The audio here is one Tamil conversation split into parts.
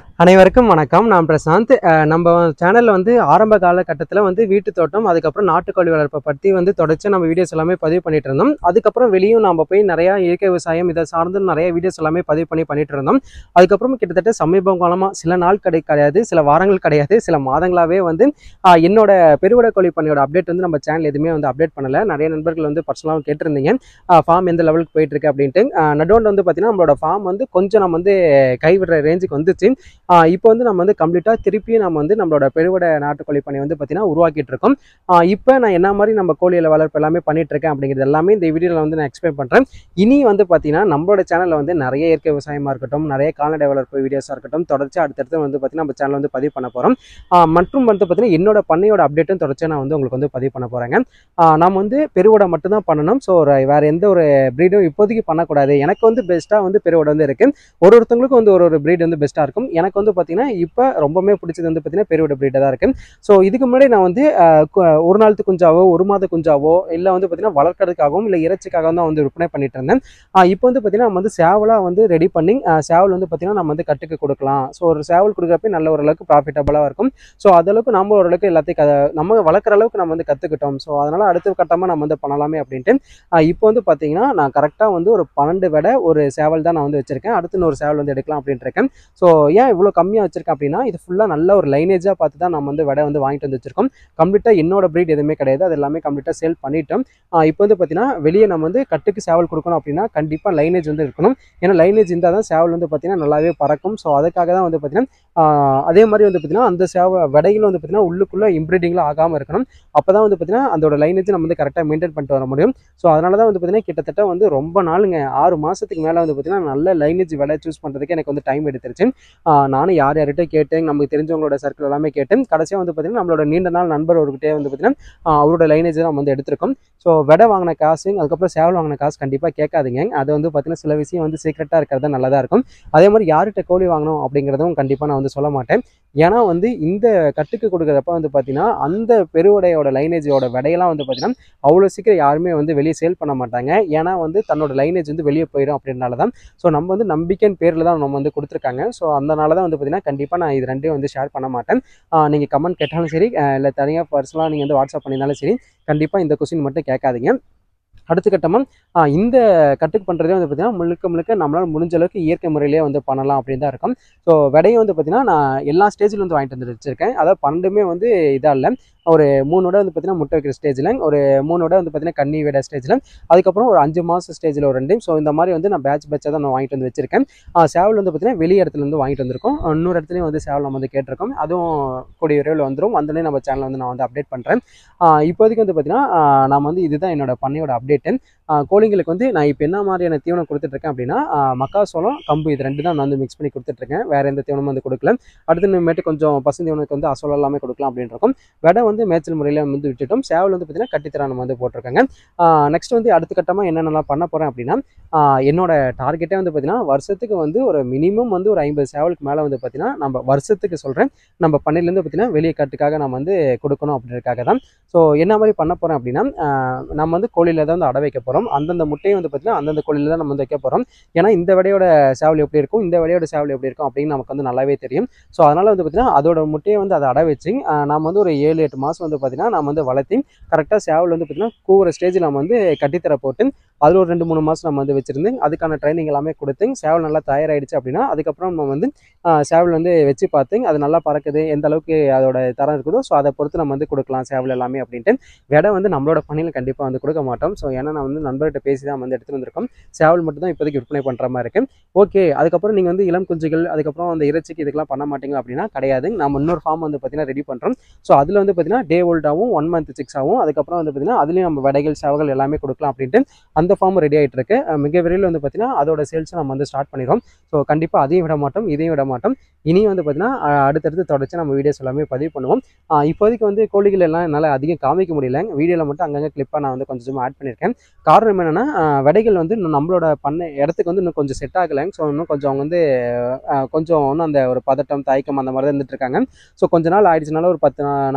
அனைவருக்கும் வணக்கம் நான் பிரசாந்த் அஹ் நம்ம சேனலில் வந்து ஆரம்ப காலகட்டத்தில் வந்து வீட்டு தோட்டம் அதுக்கப்புறம் நாட்டுக்கோழி வளர்ப்பை பற்றி வந்து தொடர்ச்சி நம்ம வீடியோஸ் எல்லாமே பதிவு பண்ணிட்டு இருந்தோம் அதுக்கப்புறம் வெளியும் நம்ம போய் நிறையா இயற்கை விவசாயம் இதை சார்ந்து நிறைய வீடியோஸ் எல்லாமே பதிவு பண்ணி பண்ணிட்டு இருந்தோம் அதுக்கப்புறம் கிட்டத்தட்ட சமீப காலமாக சில நாள் கடை கிடையாது சில வாரங்கள் கிடையாது சில மாதங்களாகவே வந்து அஹ் என்னோட பெருவிட கோழி பண்ணையோட அப்டேட் வந்து நம்ம சேனல் எதுவுமே வந்து அப்டேட் பண்ணலை நிறைய நண்பர்கள் வந்து பர்சனலாக கேட்டிருந்தீங்க ஃபார்ம் எந்த லெவலுக்கு போயிட்டு இருக்கு அப்படின்ட்டு நடுவில் வந்து பார்த்தீங்கன்னா நம்மளோட ஃபார்ம் வந்து கொஞ்சம் நம்ம வந்து கைவிடுற ரேஞ்சுக்கு வந்துச்சு ஆஹ் இப்போ வந்து நம்ம வந்து கம்ப்ளீட்டாக திருப்பியும் நம்ம வந்து நம்மளோட பெருவிட நாட்டுக்கோழி பண்ணை வந்து பார்த்தீங்கன்னா உருவாக்கிட்டு இருக்கோம் ஆஹ் இப்போ நான் என்ன மாதிரி நம்ம கோழியில வளர்ப்பு எல்லாமே பண்ணிட்டு இருக்கேன் அப்படிங்கிறது எல்லாமே இந்த வீடியோவில் வந்து நான் எக்ஸ்பிளைன் பண்ணுறேன் இனி வந்து பார்த்தீங்கன்னா நம்மளோட சேனலில் வந்து நிறைய இயற்கை விவசாயமாக இருக்கட்டும் நிறைய கால்நடை வளர்ப்பு வீடியோஸாக இருக்கட்டும் தொடர்ச்சி அடுத்தடுத்து வந்து பார்த்தீங்கன்னா நம்ம சேனல் வந்து பதிவு பண்ண போகிறோம் மற்றும் வந்து பார்த்தீங்கன்னா என்னோட பண்ணையோட அப்டேட்டும் தொடர்ச்சியாக நான் வந்து உங்களுக்கு வந்து பதிவு பண்ண போகிறேங்க நம்ம வந்து பெருவிட மட்டும்தான் பண்ணணும் ஸோ வேறு எந்த ஒரு ப்ரீடும் இப்போதைக்கு பண்ணக்கூடாது எனக்கு வந்து பெஸ்ட்டாக வந்து பெருவிட வந்து இருக்குது ஒரு ஒருத்தவங்களுக்கும் வந்து ஒரு ஒரு ப்ரீட் வந்து பெஸ்ட்டாக இருக்கும் எனக்கு வந்து பார்த்தீங்கன்னா இப்போ ரொம்பவே பிடிச்சது வந்து பார்த்தீங்கன்னா பெருவிட ப்ரீடாக தான் இருக்குது ஸோ இதுக்கு முன்னாடி நான் வந்து அஹ், கு- ஒரு நாளுக்கு குஞ்சாவோ ஒரு மாத குஞ்சாவோ இல்லை வந்து பார்த்தீங்கன்னா வளர்க்கறதுக்காகவும் இல்லை இறைச்சிக்காகவும் தான் வந்து விற்பனை பண்ணிட்டு இருந்தேன் அஹ், இப்போ வந்து பார்த்தீங்கன்னா நம்ம வந்து சேவலாக வந்து ரெடி பண்ணி அஹ், சேவல் வந்து பார்த்தீங்கன்னா நம்ம வந்து கட்டுக்கு கொடுக்கலாம் ஸோ ஒரு சேவல் கொடுக்குறப்ப நல்ல ஓரளவுக்கு ப்ராஃபிட்டபுளாக இருக்கும் ஸோ அதளவுக்கு நம்ம ஓரளவுக்கு எல்லாத்தையும் க நம்ம வளர்க்குற அளவுக்கு நம்ம வந்து கற்றுக்கிட்டோம் ஸோ அதனால் அடுத்த கட்டமாக நம்ம வந்து பண்ணலாமே அப்படின்ட்டு அஹ், இப்போ வந்து பார்த்தீங்கன்னா நான் கரெக்டாக வந்து ஒரு பன்னெண்டு விட ஒரு சேவல் தான் நான் வந்து வச்சிருக்கேன் அடுத்து இன்னொரு சேவல் வந்து எடுக்கலாம் அப்படின்ட்டு இருக்கேன் ஸோ ஏன் இவ்வளோ கம்மியாக வச்சிருக்கேன் அப்படின்னா இது ஃபுல்லாக நல்ல ஒரு லைனேஜாக பார்த்து தான் நம்ம வந்து விடை வந்து வாங்கிட்டு வந்து வச்சிருக்கோம் கம்ப்ளீட்டாக என்னோட ப்ரீட் எதுவுமே கிடையாது அது எல்லாமே கம்ப்ளீட்டாக சேல் பண்ணிட்டோம் ஆஹ் இப்போ வந்து பார்த்தீங்கன்னா வெளியே நம்ம வந்து கட்டுக்கு சேவல் கொடுக்கணும் அப்படின்னா கண்டிப்பாக லைனேஜ் வந்து இருக்கணும் ஏன்னா லைனேஜ் இருந்தால் தான் சேவல் வந்து பார்த்தீங்கன்னா நல்லாவே பறக்கும் ஸோ அதுக்காக தான் வந்து பார்த்தீங்கன்னா ஆஹ் அதே மாதிரி வந்து பார்த்தீங்கன்னா அந்த சேவ விடைகளும் வந்து பார்த்தீங்கன்னா உள்ளுக்குள்ளே இம்ப்ரீடிங்லாம் ஆகாமல் இருக்கணும் அப்போ தான் வந்து பார்த்தீங்கன்னா அதோட லைனேஜ் நம்ம வந்து கரெக்டாக மெயின்டைன் பண்ணிட்டு வர முடியும் ஸோ அதனால தான் வந்து பார்த்தீங்கன்னா கிட்டத்தட்ட வந்து ரொம்ப நாளுங்க ஆறு மாதத்துக்கு மேலே வந்து பார்த்தீங்கன்னா நல்ல லைனேஜ் விலை சூஸ் பண்ணுறதுக்கு எனக்கு வந்து டைம் எடுத்துருச்சு ஆஹ் நானும் யார் யார்கிட்ட கேட்டேன் நமக்கு தெரிஞ்சவங்களோட சர்க்கிள் எல்லாமே கேட்டேன் கடைசியாக வந்து பார்த்தீங்கன்னா நம்மளோட நீண்ட நாள் நண்பர் ஒருக்கிட்டே வந்து பார்த்தீங்கன்னா ஆஹ் அவரோட லைனேஜ் நம்ம வந்து எடுத்திருக்கோம் ஸோ விடை வாங்கின காசு அதுக்கப்புறம் சேவல் வாங்கின காசு கண்டிப்பாக கேட்காதீங்க அது வந்து பார்த்தீங்கன்னா சில விஷயம் வந்து சீக்ரெட்டாக இருக்கிறது தான் நல்லதாக இருக்கும் அதே மாதிரி யார்கிட்ட கோழி வாங்கணும் அப்படிங்கிறதும் கண்டிப்பாக நான் வந்து சொல்ல மாட்டேன் ஏன்னா வந்து இந்த கட்டுக்கு கொடுக்குறப்ப வந்து பார்த்தீங்கன்னா அந்த பெருவுடையோட லைனேஜோட விடையெல்லாம் வந்து பார்த்தீங்கன்னா அவ்வளோ சீக்கிரம் யாருமே வந்து வெளியே சேல் பண்ண மாட்டாங்க ஏன்னா வந்து தன்னோட லைனேஜ் வந்து வெளியே போயிடும் அப்படின்றனால தான் ஸோ நம்ம வந்து நம்பிக்கையின் பேரில் தான் நம்ம வந்து கொடுத்துருக்காங்க ஸோ அதனால தான் வந்து பார்த்தீங்கன்னா கண்டிப்பாக நான் இது ரெண்டையும் வந்து ஷேர் பண்ண மாட்டேன் நீங்கள் கமெண்ட் கேட்டாலும் சரி இல்லை தனியாக பர்சனலாக நீங்கள் வந்து வாட்ஸ்அப் பண்ணியிருந்தாலும் சரி கண்டிப்பாக இந்த கொஸ்டின் மட்டும் கேட்காதீங்க அடுத்த கட்டமாக இந்த கட்டுக்கு பண்ணுறதே வந்து பார்த்தீங்கன்னா முழுக்க முழுக்க நம்மளால் முடிஞ்ச அளவுக்கு இயற்கை முறையிலேயே வந்து பண்ணலாம் அப்படின்னு தான் இருக்கும் ஸோ விடையும் வந்து பார்த்தீங்கன்னா நான் எல்லா ஸ்டேஜில் வந்து வாங்கிட்டு வந்து வச்சிருக்கேன் அதாவது பன்னெண்டுமே வந்து இதாக இல்லை ஒரு மூணு விட வந்து பார்த்தீங்கன்னா முட்டை வைக்கிற ஸ்டேஜில் ஒரு மூணு விட வந்து பார்த்தீங்கன்னா கன்னி விட ஸ்டேஜில் அதுக்கப்புறம் ஒரு அஞ்சு மாதம் ஸ்டேஜில் ஒரு ரெண்டு ஸோ இந்த மாதிரி வந்து நான் பேட்ச் பேட்சாக தான் நான் வாங்கிட்டு வந்து வச்சிருக்கேன் ஆஹ் சேவல் வந்து பார்த்தீங்கன்னா வெளி இடத்துல இருந்து வாங்கிட்டு வந்திருக்கோம் இன்னொரு இடத்துலையும் வந்து சேவல் நம்ம வந்து கேட்டிருக்கோம் அதுவும் கூடிய விரைவில் வந்துடும் வந்தோடனே நம்ம சேனல் வந்து நான் வந்து அப்டேட் பண்ணுறேன் இப்போதைக்கு வந்து பார்த்தீங்கன்னா ஆஹ் நம்ம வந்து இதுதான் என்னோட பண்ணையோட அப்டேட்டு கோழிங்களுக்கு வந்து நான் இப்போ என்ன மாதிரியான தீவனம் கொடுத்துட்ருக்கேன் அப்படின்னா ஆஹ் மக்காசோளம் கம்பு இது ரெண்டு தான் நான் வந்து மிக்ஸ் பண்ணி கொடுத்துட்ருக்கேன் வேறு எந்த தீவனமும் வந்து கொடுக்கல அடுத்து இனிமேட்டு கொஞ்சம் பசு தீவனத்துக்கு வந்து அசோலம் எல்லாமே கொடுக்கலாம் அப்படின்னு இருக்கோம் விடை வந்து மேய்ச்சல் முறையில் வந்து விட்டுட்டோம் சேவல் வந்து பார்த்தீங்கன்னா கட்டித்தரா நம்ம வந்து போட்டிருக்காங்க நெக்ஸ்ட் வந்து அடுத்த கட்டமாக என்னென்னலாம் பண்ண போகிறேன் அப்படின்னா ஆஹ் என்னோட டார்கெட்டே வந்து பார்த்தீங்கன்னா வருஷத்துக்கு வந்து ஒரு மினிமம் வந்து ஒரு ஐம்பது சேவலுக்கு மேலே வந்து பார்த்தீங்கன்னா நம்ம வருஷத்துக்கு சொல்கிறேன் நம்ம பண்ணையிலேருந்து பார்த்தீங்கன்னா வெளியே கட்டுக்காக நம்ம வந்து கொடுக்கணும் அப்படின்றதுக்காக தான் ஸோ என்ன மாதிரி பண்ண போகிறேன் அப்படின்னா ஆஹ் நம்ம வந்து கோழியில் தான் வந்து அடை வைக்க போகிறோம் அந்தந்த முட்டையை வந்து பார்த்தீங்கன்னா அந்தந்த கோழியில் தான் நம்ம வந்து வைக்க போகிறோம் ஏன்னா இந்த விடையோட சேவல் எப்படி இருக்கும் இந்த விடையோட சேவல் எப்படி இருக்கும் அப்படின்னு நமக்கு வந்து நல்லாவே தெரியும் ஸோ அதனால் வந்து பார்த்தீங்கன்னா அதோட முட்டையை வந்து அதை அடை வச்சு ஆஹ் நம்ம வந்து ஒரு ஏழு எட்டு மாதம் வந்து பார்த்தீங்கன்னா நம்ம வந்து வளர்த்தி கரெக்டாக சேவல் வந்து பார்த்தீங்கன்னா கூவுற ஸ்டேஜில் நம்ம வந்து கட்டித்தர போட்டு அதில் ஒரு ரெண்டு மூணு மாதம் நம்ம வந்து வச்சிருந்து அதுக்கான ட்ரைனிங் எல்லாமே கொடுத்து சேவல் நல்லா தயாராகிடுச்சு அப்படின்னா அதுக்கப்புறம் நம்ம வந்து ஆஹ் சேவல் வந்து வச்சு பார்த்து அது நல்லா பறக்குது எந்த அளவுக்கு அதோட தரம் இருக்குதோ ஸோ அதை பொறுத்து நம்ம வந்து கொடுக்கலாம் சேவல் எல்லாமே அப்படின்ட்டு விடை வந்து நம்மளோட பணியில் கண்டிப்பாக வந்து கொடுக்க மாட்டோம் ஸோ ஏன்னா நான் வந்து நண்பர்கிட்ட பேசி தான் வந்து எடுத்துகிட்டு வந்திருக்கோம் சேவல் மட்டும் தான் இப்போதைக்கு விற்பனை பண்ணுற மாதிரி இருக்கு ஓகே அதுக்கப்புறம் நீங்கள் வந்து இளம் குஞ்சுகள் அதுக்கப்புறம் அந்த இறைச்சிக்கு இதுக்கெல்லாம் பண்ண மாட்டீங்க அப்படின்னா கிடையாது நம்ம இன்னொரு ஃபார்ம் வந்து பார்த்தீங்கன்னா ரெடி பண்ணுறோம் ஸோ அதில் வந்து பார்த்தீங்கன்னா டே ஓல்டாகவும் ஒன் மந்த் சிக்ஸாகவும் அதுக்கப்புறம் வந்து பார்த்தீங்கன்னா அதுலேயும் நம்ம விடைகள் சேவல்கள் எல்லாமே கொடுக்கலாம் அப்படின்ட்டு அந்த ஃபார்ம் ரெடி ஆகிட்டு இருக்கு அஹ் மிக விரைவில் வந்து பார்த்தீங்கன்னா அதோட சேல்ஸை நம்ம வந்து ஸ்டார்ட் பண்ணிடுறோம் ஸோ கண்டிப்பாக அதையும் விட மாட்டோம் இதையும் விட மாட்டோம் இனி வந்து பார்த்தீங்கன்னா அஹ் அடுத்தடுத்து தொடர்ச்சி நம்ம வீடியோஸ் எல்லாமே பதிவு பண்ணுவோம் அஹ் இப்போதைக்கு வந்து கோழிகள் எல்லாம் என்னால் அதிகம் காமிக்க முடியல வீடியோவில் மட்டும் அங்கங்கே கிளிப்பாக நான் வந்து கொஞ்சம் ஆட் பண்ணியிருக்கேன் காரணம் என்னென்னா விடைகள் வந்து இன்னும் நம்மளோட பண்ண இடத்துக்கு வந்து இன்னும் கொஞ்சம் செட் ஆகலை ஸோ இன்னும் கொஞ்சம் அவங்க வந்து அஹ் கொஞ்சம் இன்னும் அந்த ஒரு பதட்டம் தயக்கம் அந்த மாதிரி தான் இருந்துட்டு இருக்காங்க ஸோ கொஞ்ச நாள் ஆயிடுச்சுனால ஒரு பத்து நா- நாள்ல ஒரு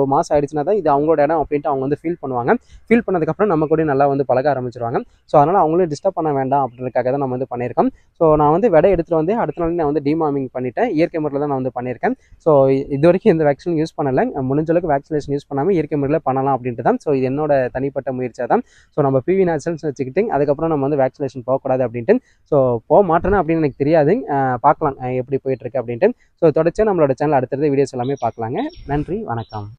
மாதம் ஆயிடுச்சுன்னா தான் இது அவங்களோட இடம் அப்படின்ட்டு அவங்க வந்து ஃபீல் பண்ணுவாங்க ஃபீல் பண்ணதுக்கப்புறம் நம்ம கூட நல்லா வந்து பழக ஆரம்பிச்சிருவாங்க ஸோ அதனால் அவங்களும் டிஸ்டர்ப் பண்ண வேண்டாம் அப்படின்றதுக்காக தான் நம்ம வந்து பண்ணியிருக்கோம் ஸோ நான் வந்து விடை எடுத்துகிட்டு வந்து அடுத்த நாள் நான் வந்து டிமார்மிங் பண்ணிட்டேன் இயற்கை முறையில் தான் நான் வந்து பண்ணியிருக்கேன் ஸோ இது வரைக்கும் எந்த வேக்சின் யூஸ் பண்ணலை முடிஞ்ச அளவுக்கு வேக்சினேஷன் யூஸ் பண்ணாமல் இயற்கை முறையில் பண்ணலாம் அப்படின்ட்டு தான் ஸோ இது என்னோட தனிப்பட்ட முயற்சியாக தான் ஸோ நம்ம பிவி நேச்சுரல்ஸ் வச்சுக்கிட்டு அதுக்கப்புறம் நம்ம வந்து வேக்சினேஷன் போகக்கூடாது அப்படின்ட்டு ஸோ போக மாட்டேன்னு அப்படின்னு எனக்கு தெரியாது அஹ் பார்க்கலாம் அஹ் எப்படி போயிட்டு இருக்கு அப்படின்ட்டு ஸோ தொடர்ச்சியாக நம்மளோட சேனல் அடுத்தடுத்த வீடியோஸ் எல்லாமே பார்க்கலாங்க நன்றி வணக்கம்